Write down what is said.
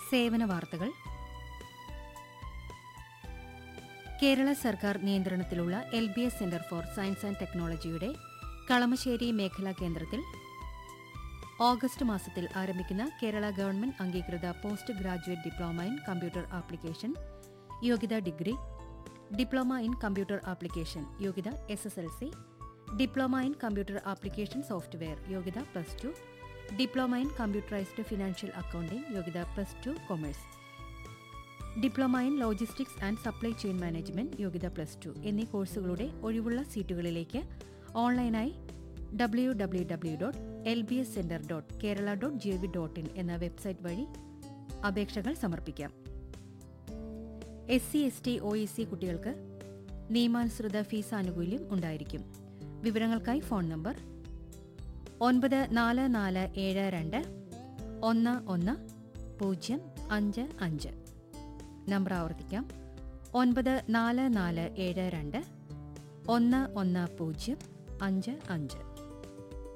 സേവന വാർത്തകൾ കേരള സർക്കാർ നിയന്ത്രണത്തിലുള്ള L B S centre for science and ടെക്നോളജിയുടെ കളമശ്ശേരി മേഖലാ കേന്ദ്രത്തിൽ ഓഗസ്റ്റ് മാസത്തിൽ ആരംഭിക്കുന്ന കേരള ഗവൺമെന്റ് അംഗീകൃത post graduate diploma in computer application യോഗ്യത degree diploma in computer application യോഗ്യത S S L C diploma in computer application software യോഗ്യത plus two diploma in computerised financial accounting യോഗ്യത plus two commerce diploma in logistics and supply chain management യോഗ്യത plus two എന്നീ കോഴ്സുകളുടെ ഒഴിവുള്ള സീറ്റുകളിലേക്ക് ഓൺലൈനായി W W W dot L B S centre dot Kerala dot G V dot in എന്ന website വഴി അപേക്ഷകൾ സമർപ്പിക്കാം S C S T O E C കുട്ടികൾക്ക് നിയമാനുസൃത ഫീസ് ആനുകൂല്യം ഉണ്ടായിരിക്കും വിവരങ്ങൾക്കായി ഫോൺ നമ്പർ ഒൻപത് നാല് നാല് ഏഴ് രണ്ട് ഒന്ന് ഒന്ന് പൂജ്യം അഞ്ച് അഞ്ച് നമ്പർ ആവർത്തിക്കാം ഒൻപത് നാല് നാല് ഏഴ് രണ്ട് ഒന്ന് ഒന്ന് പൂജ്യം അഞ്ച് അഞ്ച്